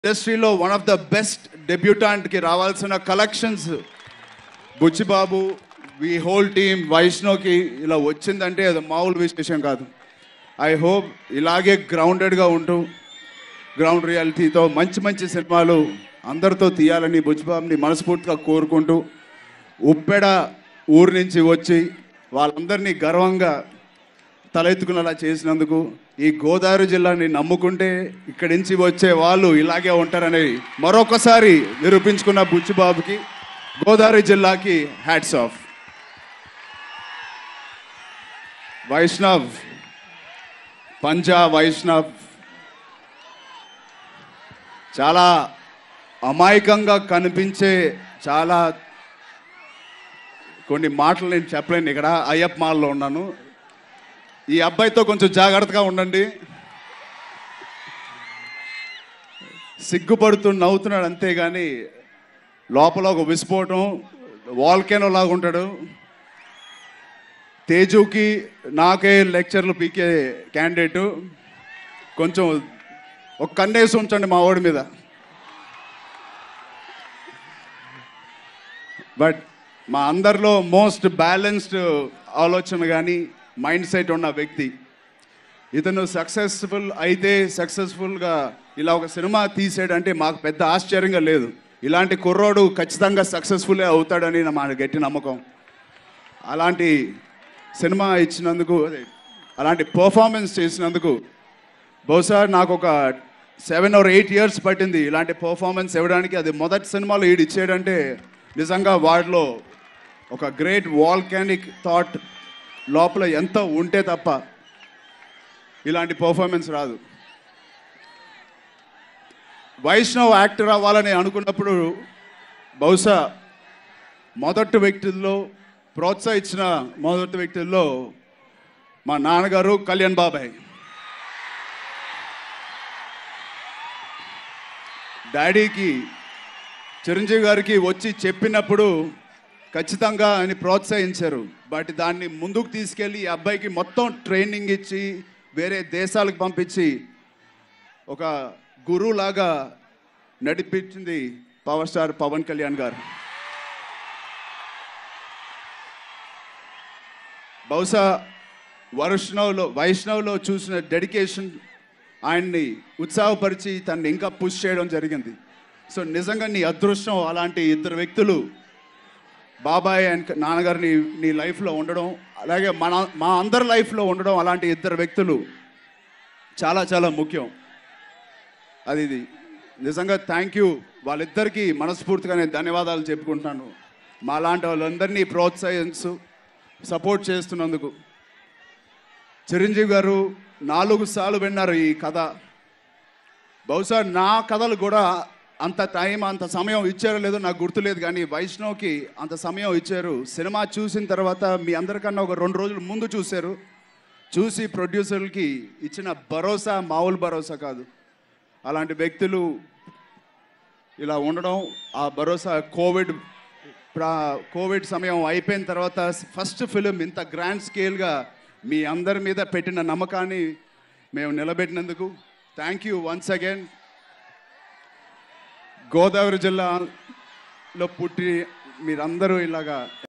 ఇండస్ట్రీలో one of the best డెబ్యూటాంట్కి రావాల్సిన collections Buchibabu we whole team వైష్ణవ్కి ఇలా వచ్చిందంటే అది మామూలు విశేషం కాదు ఐ హోప్ ఇలాగే గ్రౌండెడ్గా ఉంటూ గ్రౌండ్ రియాలిటీతో మంచి మంచి సినిమాలు అందరితో తీయాలని బుచ్చిబాబుని మనస్ఫూర్తిగా కోరుకుంటూ ఉప్పెడ ఊరు నుంచి వచ్చి వాళ్ళందరినీ గర్వంగా తలెత్తుకునేలా చేసినందుకు ఈ గోదావరి జిల్లాని నమ్ముకుంటే ఇక్కడి నుంచి వచ్చే వాళ్ళు ఇలాగే ఉంటారని మరొకసారి నిరూపించుకున్న బుచ్చిబాబుకి గోదావరి జిల్లాకి హ్యాట్స్ ఆఫ్ వైష్ణవ్ పంజా వైష్ణవ్ చాలా అమాయకంగా కనిపించే చాలా కొన్ని మాటలు నేను చెప్పలేను ఇక్కడ అయ్యప్ప మాల్లో ఉన్నాను ఈ అబ్బాయితో కొంచెం జాగ్రత్తగా ఉండండి సిగ్గుపడుతూ నవ్వుతున్నాడు అంతేగాని లోపల ఒక విస్ఫోటం వాల్కెనో లాగా ఉంటాడు తేజుకి నాకే లెక్చర్లు పీకే క్యాండిడేటు కొంచెం ఒక కన్నేసి ఉంచండి మా వాడి మీద బట్ మా అందరిలో మోస్ట్ బ్యాలెన్స్డ్ ఆలోచన కానీ మైండ్ సెట్ ఉన్న వ్యక్తి ఇతను సక్సెస్ఫుల్ అయితే సక్సెస్ఫుల్గా ఇలా ఒక సినిమా తీసాడంటే మాకు పెద్ద ఆశ్చర్యంగా లేదు ఇలాంటి కుర్రోడు ఖచ్చితంగా సక్సెస్ఫుల్లే అవుతాడని నా మా గట్టి నమ్మకం అలాంటి సినిమా ఇచ్చినందుకు అదే అలాంటి పర్ఫార్మెన్స్ చేసినందుకు బహుశా నాకు ఒక సెవెన్ ఆర్ ఎయిట్ ఇయర్స్ పట్టింది ఇలాంటి పర్ఫార్మెన్స్ ఇవ్వడానికి అది మొదటి సినిమాలో ఈడు ఇచ్చాడంటే నిజంగా వాడిలో ఒక గ్రేట్ వాల్కానిక్ థాట్ లోపల ఎంత ఉంటే తప్ప ఇలాంటి పర్ఫార్మెన్స్ రాదు వైష్ణవ్ యాక్టర్ అవ్వాలని అనుకున్నప్పుడు బహుశా మొదటి వ్యక్తుల్లో ప్రోత్సహించిన మొదటి వ్యక్తుల్లో మా నాన్నగారు కళ్యాణ్ బాబాయ్ డాడీకి చిరంజీవి గారికి వచ్చి చెప్పినప్పుడు ఖచ్చితంగా అని ప్రోత్సహించారు బట్ దాన్ని ముందుకు తీసుకెళ్ళి ఈ అబ్బాయికి మొత్తం ట్రైనింగ్ ఇచ్చి వేరే దేశాలకు పంపించి ఒక గురువులాగా నడిపించింది పవర్ స్టార్ పవన్ కళ్యాణ్ గారు బహుశా వైష్ణవ్లో వైష్ణవ్లో చూసిన డెడికేషన్ ఆయన్ని ఉత్సాహపరిచి తనని ఇంకా పుష్ చేయడం జరిగింది సో నిజంగా నీ అదృష్టం అలాంటి ఇద్దరు వ్యక్తులు బాబాయ్ అండ్ నాన్నగారిని నీ లైఫ్లో ఉండడం అలాగే మన మా అందరి లైఫ్లో ఉండడం అలాంటి ఇద్దరు వ్యక్తులు చాలా చాలా ముఖ్యం అది ఇది నిజంగా థ్యాంక్ యూ వాళ్ళిద్దరికీ మనస్ఫూర్తిగా నేను ధన్యవాదాలు చెప్పుకుంటున్నాను మా లాంటి వాళ్ళందరినీ ప్రోత్సహిస్తూ సపోర్ట్ చేస్తున్నందుకు చిరంజీవి గారు నాలుగు సార్లు విన్నారు ఈ కథ బహుశా నా కథలు కూడా అంత టైం అంత సమయం ఇచ్చారో లేదో నాకు గుర్తులేదు కానీ వైష్ణవ్కి అంత సమయం ఇచ్చారు సినిమా చూసిన తర్వాత మీ అందరికన్నా ఒక రెండు రోజులు ముందు చూశారు చూసి ప్రొడ్యూసర్లకి ఇచ్చిన భరోసా మామూలు భరోసా కాదు అలాంటి వ్యక్తులు ఇలా ఉండడం ఆ భరోసా కోవిడ్ ప్రా కోవిడ్ సమయం అయిపోయిన తర్వాత ఫస్ట్ ఫిలిం ఇంత గ్రాండ్ స్కేల్గా మీ అందరి మీద పెట్టిన నమ్మకాన్ని మేము నిలబెట్టినందుకు thank you once again Godavari జిల్లాలో పుట్టి మీరందరూ ఇలాగా